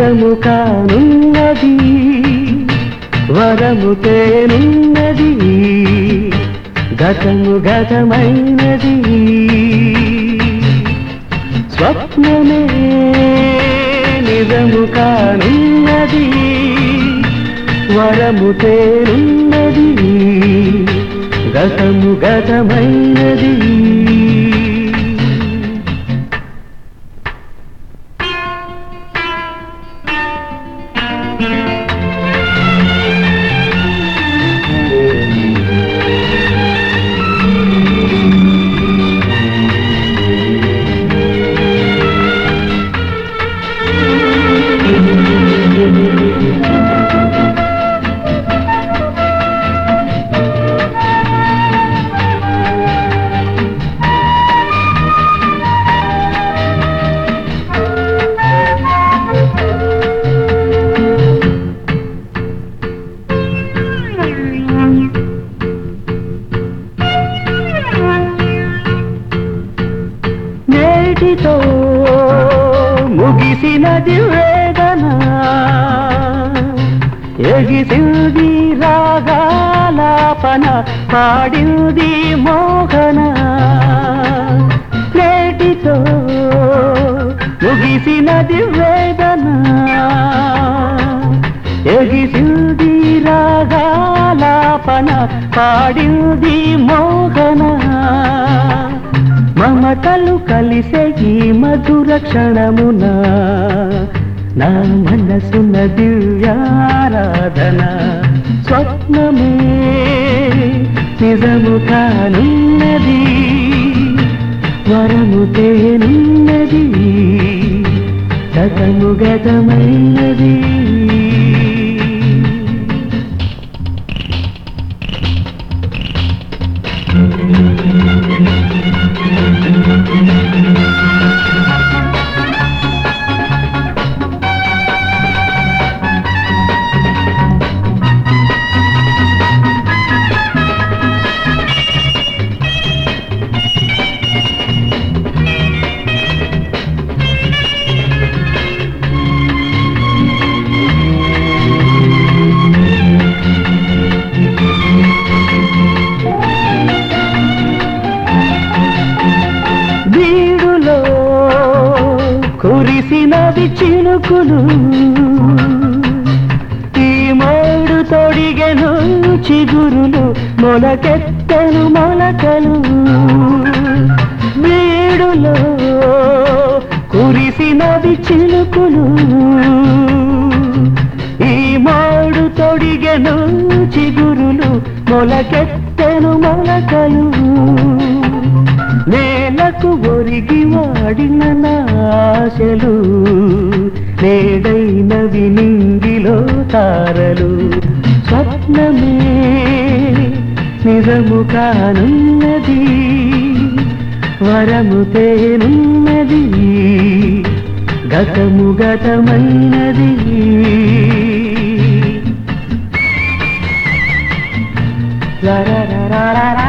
నిజము కానున్నది వరము తేనున్నది గతము గతమైనది స్వప్నమే నిజము కానున్నది వరము తేనున్నది గతము గతమైనది నేటితో ముగిసినది వేదన ఎగిసింది రాగాలాపన పాడింది మోహన నేటితో ముగిసినది వేదన ఎగిసింది రాగాలాపన పాడింది మోహన మమతలు కలిసే ఈ మధుర క్షణమున నా మనసున దివ్యారాధన స్వప్నమే నిజము కానున్నది వరము తేనున్నది గతము గతమైనది వీడులో కురిసినవి చినుకులు ఈ మోడు తొడిగెను చిగురులు మొలకెత్తెను మొలకలు వీడులో కురిసినవి చినుకులు ఈ మోడు తొడిగెను చిగురులు మొలకెత్తెను మొలకలు నేలకు ఒరిగి వాడిన నాశలు నేడైనవి నింగిలో తారలు స్వప్నమే నిజము కానున్నది వరము తేనున్నది గతము గతమైనది రా రా రా రా రా రా